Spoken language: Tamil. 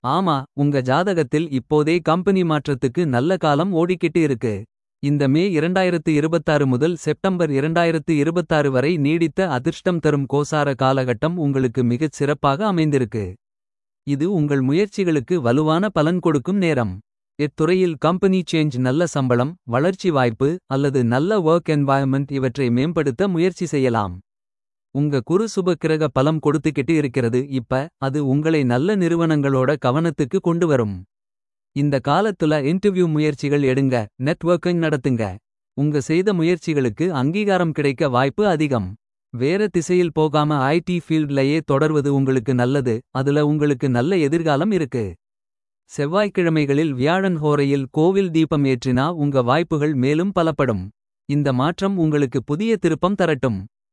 ஆமா உங்க ஜாதகத்தில் இப்போதே கம்பெனி மாற்றத்துக்கு நல்ல காலம் ஓடிக்கிட்டு இருக்கு இந்த மே 2026 முதல் செப்டம்பர் 2026 வரை நீடித்த அதிர்ஷ்டம் தரும் கோசார காலகட்டம் உங்களுக்கு மிகச் சிறப்பாக அமைந்திருக்கு இது உங்கள் முயற்சிகளுக்கு வலுவான பலன் கொடுக்கும் நேரம் இத்துறையில் கம்பெனி சேஞ்ச் நல்ல சம்பளம் வளர்ச்சி வாய்ப்பு அல்லது நல்ல ஒர்க் என்வாயர்மெண்ட் இவற்றை மேம்படுத்த முயற்சி செய்யலாம் உங்க குரு சுப கிரக பலம் கொடுத்துக்கிட்டு இருக்கிறது இப்ப அது உங்களை நல்ல நிறுவனங்களோட கவனத்துக்கு கொண்டு வரும் இந்த காலத்துல இன்டர்வியூ முயற்சிகள் எடுங்க நெட்வொர்க்கிங் நடத்துங்க உங்க செய்த முயற்சிகளுக்கு அங்கீகாரம் கிடைக்க வாய்ப்பு அதிகம் வேற திசையில் போகாம ஐடி ஃபீல்ட்லயே தொடர்வது உங்களுக்கு நல்லது அதுல உங்களுக்கு நல்ல எதிர்காலம் இருக்கு செவ்வாய்க்கிழமைகளில் வியாழன் ஹோரையில் கோவில் தீபம் ஏற்றினா உங்க வாய்ப்புகள் மேலும் பலப்படும் இந்த மாற்றம் உங்களுக்கு புதிய திருப்பம் தரட்டும்